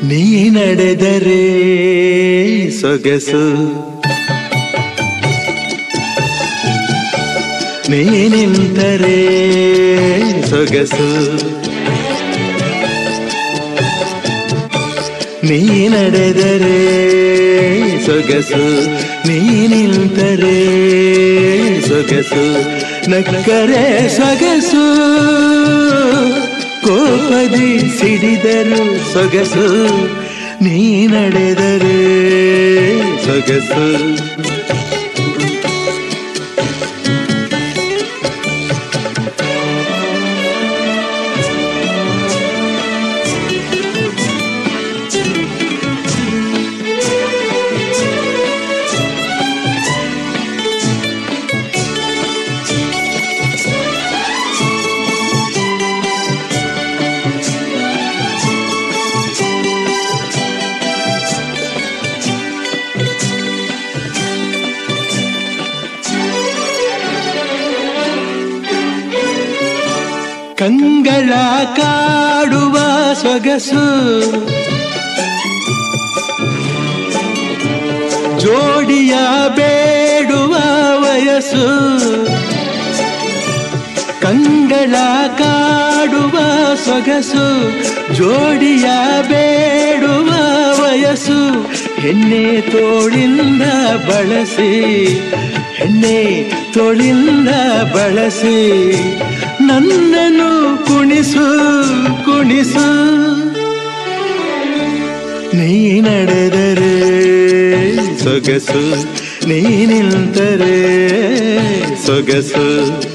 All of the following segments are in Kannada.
ನೀ ನಡೆದರೆ ಸೊಗಸು ನೀ ನಿಂತರೆ ಸೊಗಸು ನೀ ನಡೆದರೆ ಸೊಗಸು ನೀ ನಿಂತರೆ ಸೊಗಸು ನಕ್ಕರೆ ಸೊಗಸು ಕೋಪದಿ ಸಿಡಿದರು ಸೊಗಸು ನೀ ನಡೆದರೆ ಸೊಗಸು ಕಂಗಳ ಕಾಡುವ ಸೊಗಸು ಜೋಡಿಯ ಬೇಡುವ ವಯಸ್ಸು ಕಂಗಳ ಕಾಡುವ ಸೊಗಸು ಜೋಡಿಯ ಬೇಡುವ ವಯಸ್ಸು ಹೆಣ್ಣೆ ತೋಳಿಂದ ಬಳಸಿ ಹೆಣ್ಣೆ ತೋಳಿಂದ ಬಳಸಿ ನನ್ನನ್ನು ಕುಣಿಸು ಕುಣಿಸು ನೀ ನಡೆದರೆ ಸೊಗಸು ನೀ ನಿಂತರೆ ಸೊಗಸು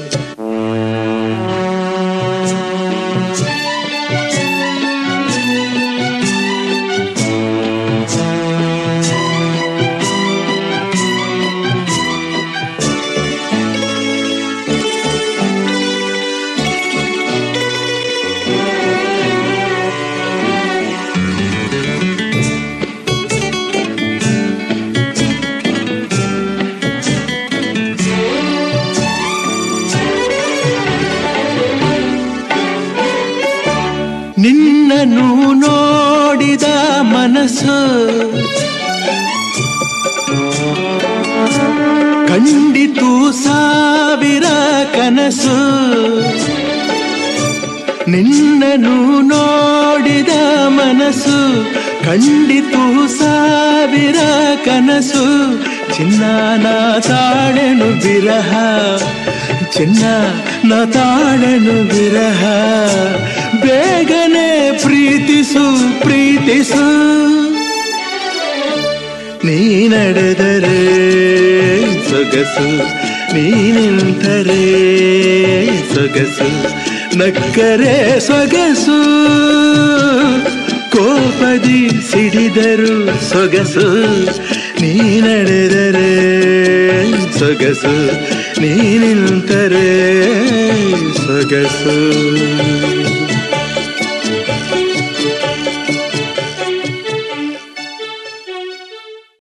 ನಿನ್ನನ್ನು ನೋಡಿದ ಮನಸ್ಸು ಕಂಡಿತು ಸಾವಿರ ಕನಸು ನಿನ್ನನ್ನು ನೋಡಿದ ಮನಸ್ಸು ಕಂಡಿತು ಸಾವಿರ ಕನಸು ಚಿನ್ನ ನಾ ತಾಳೆನು ಬಿರಹ ಚಿನ್ನ ನಾ ತಾಳೆನು ಬಿರಹ ಬೇಗನೆ ಪ್ರೀತಿಸು ಪ್ರೀತಿಸು ನೀ ನಡೆದರೆ ಸೊಗಸು ನೀ ನಿಂತರೆ ಸೊಗಸು ನಕ್ಕರೆ ಸೊಗಸು ಕೋಪದಿ ಸಿಡಿದರು ಸೊಗಸು ನೀ ನಡೆದರೆ ಸೊಗಸು ನೀ ನಿಂತರೆ ಸೊಗಸು